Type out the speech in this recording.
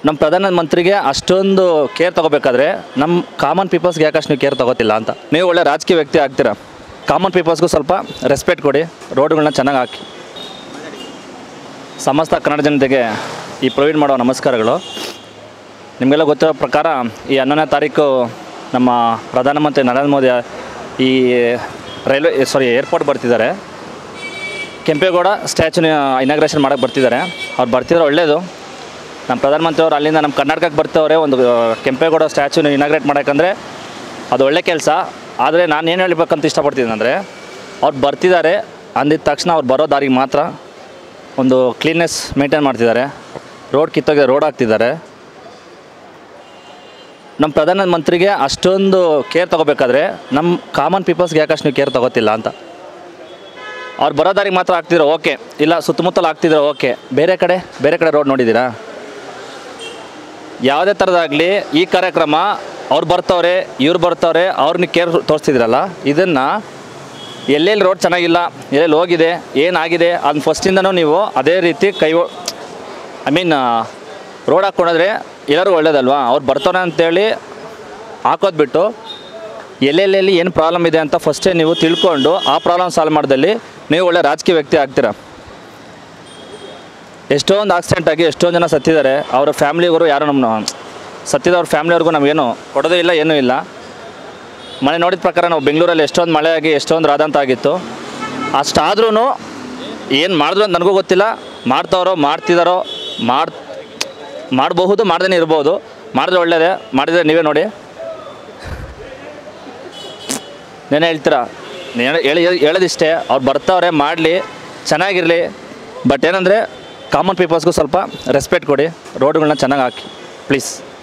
ನಮ್ಮ ಪ್ರಧಾನಮಂತ್ರಿಗೆ ಅಷ್ಟೊಂದು ಕೇರ್ ತಗೋಬೇಕಾದ್ರೆ ನಮ್ಮ ಕಾಮನ್ ಪೀಪಲ್ಸ್ಗೆ ಯಾಕಷ್ಟು ನೀವು ಕೇರ್ ತಗೋತಿಲ್ಲ ಅಂತ ನೀವು ಒಳ್ಳೆ ರಾಜಕೀಯ ವ್ಯಕ್ತಿ ಆಗ್ತೀರಾ ಕಾಮನ್ ಪೀಪಲ್ಸ್ಗೂ ಸ್ವಲ್ಪ ರೆಸ್ಪೆಕ್ಟ್ ಕೊಡಿ ರೋಡ್ಗಳನ್ನ ಚೆನ್ನಾಗಿ ಹಾಕಿ ಸಮಸ್ತ ಕನ್ನಡ ಜನತೆಗೆ ಈ ಪ್ರೊವೈಡ್ ಮಾಡೋ ನಮಸ್ಕಾರಗಳು ನಿಮಗೆಲ್ಲ ಗೊತ್ತಿರೋ ಪ್ರಕಾರ ಈ ಹನ್ನೊಂದನೇ ತಾರೀಕು ನಮ್ಮ ಪ್ರಧಾನಮಂತ್ರಿ ನರೇಂದ್ರ ಮೋದಿ ಈ ರೈಲ್ವೆ ಸಾರಿ ಏರ್ಪೋರ್ಟ್ ಬರ್ತಿದ್ದಾರೆ ಕೆಂಪೇಗೌಡ ಸ್ಟ್ಯಾಚುನ ಇನಾಗ್ರೇಷನ್ ಮಾಡೋಕ್ಕೆ ಬರ್ತಿದ್ದಾರೆ ಅವ್ರು ಬರ್ತಿದ್ರೆ ಒಳ್ಳೆಯದು ನಮ್ಮ ಪ್ರಧಾನಮಂತ್ರಿ ಅವರು ಅಲ್ಲಿಂದ ನಮ್ಮ ಕರ್ನಾಟಕಕ್ಕೆ ಬರ್ತವ್ರೆ ಒಂದು ಆ, ಕೆಂಪೇಗೌಡ ಸ್ಟ್ಯಾಚುನ ಇನಾಗ್ರೇಟ್ ಮಾಡೋಕ್ಕಂದ್ರೆ ಅದು ಒಳ್ಳೆ ಕೆಲಸ ಆದರೆ ನಾನು ಏನು ಹೇಳ್ಬೇಕಂತ ಇಷ್ಟಪಡ್ತೀನಿ ಅಂದರೆ ಅವ್ರು ಬರ್ತಿದ್ದಾರೆ ಅಂದಿದ ತಕ್ಷಣ ಅವ್ರು ಬರೋ ದಾರಿಗೆ ಮಾತ್ರ ಒಂದು ಕ್ಲೀನ್ನೆಸ್ ಮೇಂಟೈನ್ ಮಾಡ್ತಿದ್ದಾರೆ ರೋಡ್ ಕಿತ್ತೋಗಿ ರೋಡ್ ಹಾಕ್ತಿದ್ದಾರೆ ನಮ್ಮ ಪ್ರಧಾನಮಂತ್ರಿಗೆ ಅಷ್ಟೊಂದು ಕೇರ್ ತಗೋಬೇಕಾದ್ರೆ ನಮ್ಮ ಕಾಮನ್ ಪೀಪಲ್ಸ್ಗೆ ಯಾಕಷ್ಟು ನೀವು ಕೇರ್ ತಗೋತಿಲ್ಲ ಅಂತ ಅವ್ರು ಬರೋ ದಾರಿಗೆ ಮಾತ್ರ ಆಗ್ತಿದ್ರು ಓಕೆ ಇಲ್ಲ ಸುತ್ತಮುತ್ತಲು ಆಗ್ತಿದ್ರು ಓಕೆ ಬೇರೆ ಕಡೆ ಬೇರೆ ಕಡೆ ರೋಡ್ ನೋಡಿದ್ದೀರಾ ಯಾವುದೇ ಥರದಾಗಲಿ ಈ ಕಾರ್ಯಕ್ರಮ ಅವ್ರು ಬರ್ತವ್ರೆ ಇವ್ರು ಬರ್ತವ್ರೆ ಅವ್ರನ್ನ ಕೇರ್ ತೋರಿಸ್ತಿದ್ರಲ್ಲ ಇದನ್ನು ಎಲ್ಲೆಲ್ಲಿ ರೋಡ್ ಚೆನ್ನಾಗಿಲ್ಲ ಎಲ್ಲೆಲ್ಲಿ ಹೋಗಿದೆ ಏನಾಗಿದೆ ಅದನ್ನ ಫಸ್ಟಿಂದನೂ ನೀವು ಅದೇ ರೀತಿ ಕೈ ಐ ಮೀನ್ ರೋಡ್ ಹಾಕ್ಕೊಂಡ್ರೆ ಎಲ್ಲರಿಗೂ ಒಳ್ಳೇದಲ್ವಾ ಅವ್ರು ಬರ್ತಾರೆ ಅಂತೇಳಿ ಹಾಕೋದು ಬಿಟ್ಟು ಎಲ್ಲೆಲ್ಲೆಲ್ಲಿ ಏನು ಪ್ರಾಬ್ಲಮ್ ಇದೆ ಅಂತ ಫಸ್ಟೇ ನೀವು ತಿಳ್ಕೊಂಡು ಆ ಪ್ರಾಬ್ಲಮ್ ಸಾಲ್ವ್ ಮಾಡ್ದಲ್ಲಿ ನೀವು ಒಳ್ಳೆ ರಾಜಕೀಯ ವ್ಯಕ್ತಿ ಆಗ್ತೀರಾ ಎಷ್ಟೊಂದು ಆಕ್ಸಿಡೆಂಟ್ ಆಗಿ ಎಷ್ಟೊಂದು ಜನ ಸತ್ತಿದ್ದಾರೆ ಅವರ ಫ್ಯಾಮ್ಲಿಗರು ಯಾರು ನಮ್ಮ ಸತ್ತಿದವ್ರ ಫ್ಯಾಮ್ಲಿಯವ್ರಿಗೂ ನಮಗೇನು ಕೊಡೋದೇ ಇಲ್ಲ ಏನೂ ಇಲ್ಲ ಮನೆ ನೋಡಿದ ಪ್ರಕಾರ ನಾವು ಬೆಂಗಳೂರಲ್ಲಿ ಎಷ್ಟೊಂದು ಮಳೆ ಆಗಿ ಎಷ್ಟೊಂದು ರಾದಂತ ಆಗಿತ್ತು ಅಷ್ಟಾದ್ರೂ ಏನು ಮಾಡಿದ್ರು ಅಂತ ನನಗೂ ಗೊತ್ತಿಲ್ಲ ಮಾಡ್ತಾರೋ ಮಾಡ್ತಿದ್ದಾರೋ ಮಾಡ್ ಮಾಡಬಹುದು ಮಾಡ್ದೇ ಇರ್ಬೋದು ಮಾಡಿದ್ರೆ ಒಳ್ಳೇದೇ ಮಾಡಿದರೆ ನೀವೇ ನೋಡಿ ನೀನು ಹೇಳ್ತೀರಾ ನೀನು ಹೇಳಿ ಹೇಳೋದಿಷ್ಟೇ ಅವ್ರು ಬರ್ತಾವ್ರೆ ಮಾಡಲಿ ಚೆನ್ನಾಗಿರಲಿ ಬಟ್ ಏನಂದರೆ ಕಾಮನ್ ಪೀಪಲ್ಸ್ಗೂ ಸ್ವಲ್ಪ ರೆಸ್ಪೆಕ್ಟ್ ಕೊಡಿ ರೋಡ್ಗಳನ್ನ ಚೆನ್ನಾಗಿ ಹಾಕಿ ಪ್ಲೀಸ್